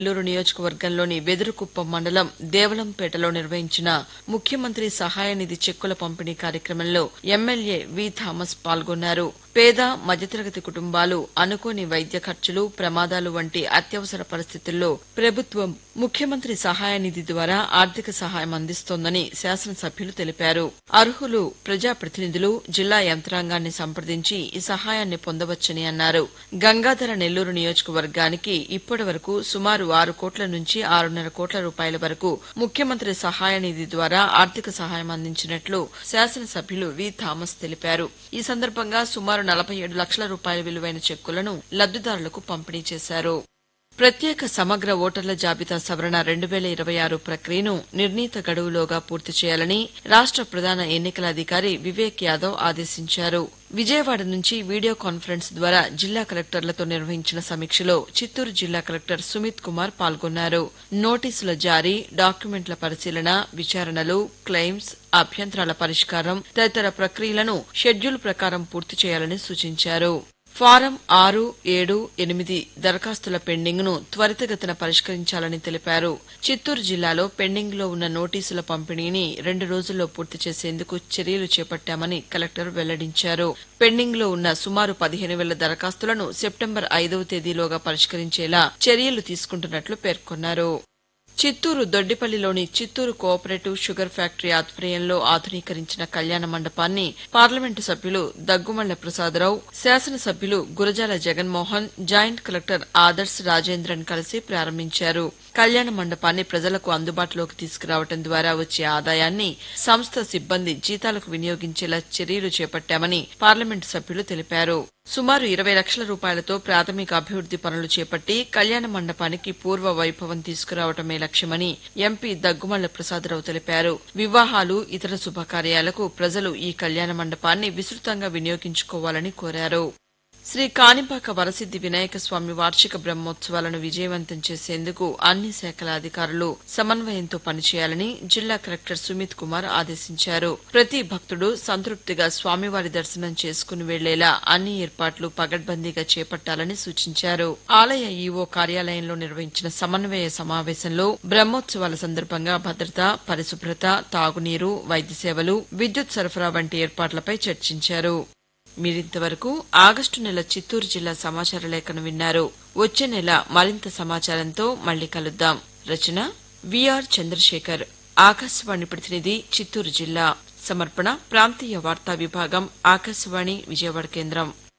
నెల్లూరు నియోజకవర్గంలోని వెదురుకుప్పం మండలం దేవలంపేటలో నిర్వహించిన ముఖ్యమంత్రి సహాయ నిధి చెక్కుల పంపిణీ కార్యక్రమంలో ఎమ్మెల్యే వి థామస్ పాల్గొన్నారు పేద మధ్యతరగతి కుటుంబాలు అనుకోని వైద్య ఖర్చులు ప్రమాదాలు వంటి అత్యవసర పరిస్థితుల్లో ప్రభుత్వం ముఖ్యమంత్రి సహాయ నిధి ద్వారా ఆర్థిక సహాయం అందిస్తోందని శాసనసభ్యులు తెలిపారు అర్హులు ప్రజాప్రతినిధులు జిల్లా యంత్రాంగాన్ని సంప్రదించి ఈ సహాయాన్ని పొందవచ్చని అన్నారు గంగాధర నెల్లూరు నియోజకవర్గానికి ఇప్పటి వరకు సుమారు ఆరు కోట్ల నుంచి ఆరున్నర కోట్ల రూపాయల వరకు ముఖ్యమంత్రి సహాయ నిధి ద్వారా ఆర్థిక సహాయం అందించినట్లు శాసనసభ్యులు వి థామస్ తెలిపారు ఈ సందర్భంగా సుమారు నలభై ఏడు లక్షల రూపాయల విలువైన చెక్కులను లబ్దిదారులకు పంపిణీ చేశారు ప్రత్యేక సమగ్ర ఓటర్ల జాబితా సవరణ రెండు వేల ఇరవై ఆరు ప్రక్రియను నిర్ణీత గడువులోగా పూర్తి చేయాలని రాష్ట ప్రధాన ఎన్నికల అధికారి వివేక్ యాదవ్ ఆదేశించారు విజయవాడ నుంచి వీడియో కాన్ఫరెన్స్ ద్వారా జిల్లా కలెక్టర్లతో నిర్వహించిన సమీక్షలో చిత్తూరు జిల్లా కలెక్టర్ సుమిత్ కుమార్ పాల్గొన్నారు నోటీసుల జారీ డాక్యుమెంట్ల పరిశీలన విచారణలు క్లెయిమ్స్ అభ్యంతరాల పరిష్కారం తదితర ప్రక్రియలను షెడ్యూల్ ప్రకారం పూర్తి చేయాలని సూచించారు ఫారం ఆరు ఏడు ఎనిమిది దరఖాస్తుల పెండింగ్ను త్వరితగతిన పరిష్కరించాలని తెలిపారు చిత్తూరు జిల్లాలో పెండింగ్లో ఉన్న నోటీసుల పంపిణీని రెండు రోజుల్లో పూర్తి చేసేందుకు చర్యలు చేపట్టామని కలెక్టర్ వెల్లడించారు పెండింగ్లో ఉన్న సుమారు పదిహేను వేల దరఖాస్తులను సెప్టెంబర్ ఐదవ తేదీలోగా పరిష్కరించేలా చర్యలు తీసుకుంటున్నట్లు పేర్కొన్నారు చిత్తూరు దొడ్డిపల్లిలోని చిత్తూరు కోఆపరేటివ్ షుగర్ ఫ్యాక్టరీ ఆధ్వర్యంలో ఆధునీకరించిన కళ్యాణ మండపాన్ని పార్లమెంటు సభ్యులు దగ్గుమళ్ల ప్రసాదరావు శాసనసభ్యులు గురజాల జగన్మోహన్ జాయింట్ కలెక్టర్ ఆదర్శ్ రాజేంద్రన్ కలిసి ప్రారంభించారు కళ్యాణ మండపాన్ని ప్రజలకు అందుబాటులోకి తీసుకురావడం ద్వారా వచ్చే ఆదాయాన్ని సంస్థ సిబ్బంది జీతాలకు వినియోగించేలా చర్యలు చేపట్టామని పార్లమెంటు సభ్యులు తెలిపారు సుమారు ఇరవై లక్షల రూపాయలతో ప్రాథమిక అభివృద్ది పనులు చేపట్టి కళ్యాణ మండపానికి పూర్వ వైభవం తీసుకురావడమే లక్ష్యమని ఎంపీ దగ్గుమళ్ల ప్రసాదరావు తెలిపారు వివాహాలు ఇతర శుభకార్యాలకు ప్రజలు ఈ కళ్యాణ మండపాన్ని విస్తృతంగా వినియోగించుకోవాలని కోరారు శ్రీ కాణిపాక వరసిద్ది వినాయక స్వామి వార్షిక బ్రహ్మోత్సవాలను విజయవంతం చేసేందుకు అన్ని శాఖల అధికారులు సమన్వయంతో పనిచేయాలని జిల్లా కలెక్టర్ సుమిత్ కుమార్ ఆదేశించారు ప్రతి భక్తుడు సంతృప్తిగా స్వామివారి దర్శనం చేసుకుని వెళ్లేలా అన్ని ఏర్పాట్లు పగడ్బందీగా చేపట్టాలని సూచించారు ఆలయ ఈవో కార్యాలయంలో నిర్వహించిన సమన్వయ సమావేశంలో బ్రహ్మోత్సవాల సందర్భంగా భద్రత పరిశుభ్రత తాగునీరు వైద్య సేవలు విద్యుత్ సరఫరా వంటి ఏర్పాట్లపై చర్చించారు మీరింతవరకు ఆగస్టు నెల చిత్తూరు జిల్లా సమాచార లేఖను విన్నారు వచ్చే నెల మరింత సమాచారంతో మళ్లీ కలుద్దాం రచన విఆర్ చంద్రశేఖర్ ఆకాశవాణి ప్రతినిధి చిత్తూరు జిల్లా సమర్పణ ప్రాంతీయ వార్తా విభాగం ఆకాశవాణి విజయవాడ కేంద్రం